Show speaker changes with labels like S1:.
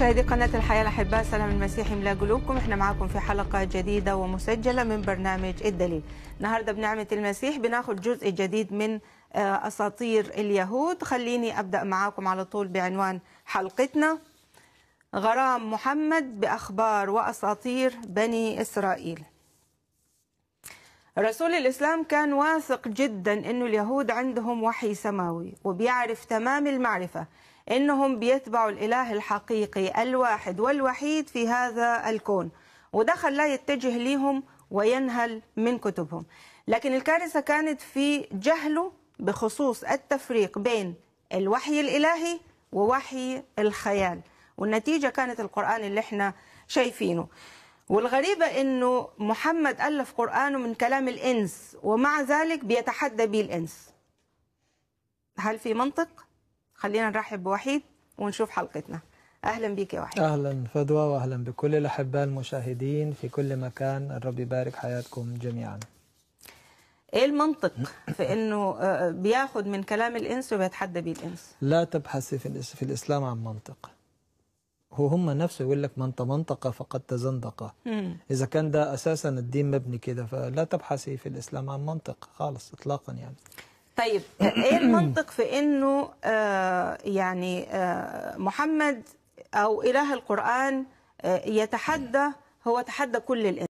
S1: مشاهدي قناة الحياة الأحباء سلام المسيح يملا قلوبكم احنا معاكم في حلقة جديدة ومسجلة من برنامج الدليل النهاردة بنعمة المسيح بناخد جزء جديد من آه، أساطير اليهود خليني أبدأ معاكم على طول بعنوان حلقتنا غرام محمد بأخبار وأساطير بني إسرائيل رسول الإسلام كان واثق جدا أنه اليهود عندهم وحي سماوي وبيعرف تمام المعرفة أنهم بيتبعوا الإله الحقيقي الواحد والوحيد في هذا الكون وده خلاه يتجه ليهم وينهل من كتبهم لكن الكارثة كانت في جهله بخصوص التفريق بين الوحي الإلهي ووحي الخيال والنتيجة كانت القرآن اللي احنا شايفينه والغريبة انه محمد ألف قرآنه من كلام الإنس ومع ذلك بيتحدى به الإنس هل في منطق؟ خلينا نرحب بوحيد ونشوف حلقتنا أهلا بك يا وحيد
S2: أهلا فدوى وأهلا بكل الأحباء المشاهدين في كل مكان الرب يبارك حياتكم جميعا
S1: ايه المنطق في انه آه، بياخد من كلام الانس وبيتحدى به الانس
S2: لا تبحثي في, الإس- في الإسلام عن منطق هو هم نفسه يقول لك من تمنطق فقد تزندق
S1: مم.
S2: إذا كان ده أساسا الدين مبني كده فلا تبحثي في الإسلام عن منطق خالص إطلاقا يعني
S1: طيب ايه المنطق في انه آه يعني آه محمد او اله القران آه يتحدى هو تحدى كل الانس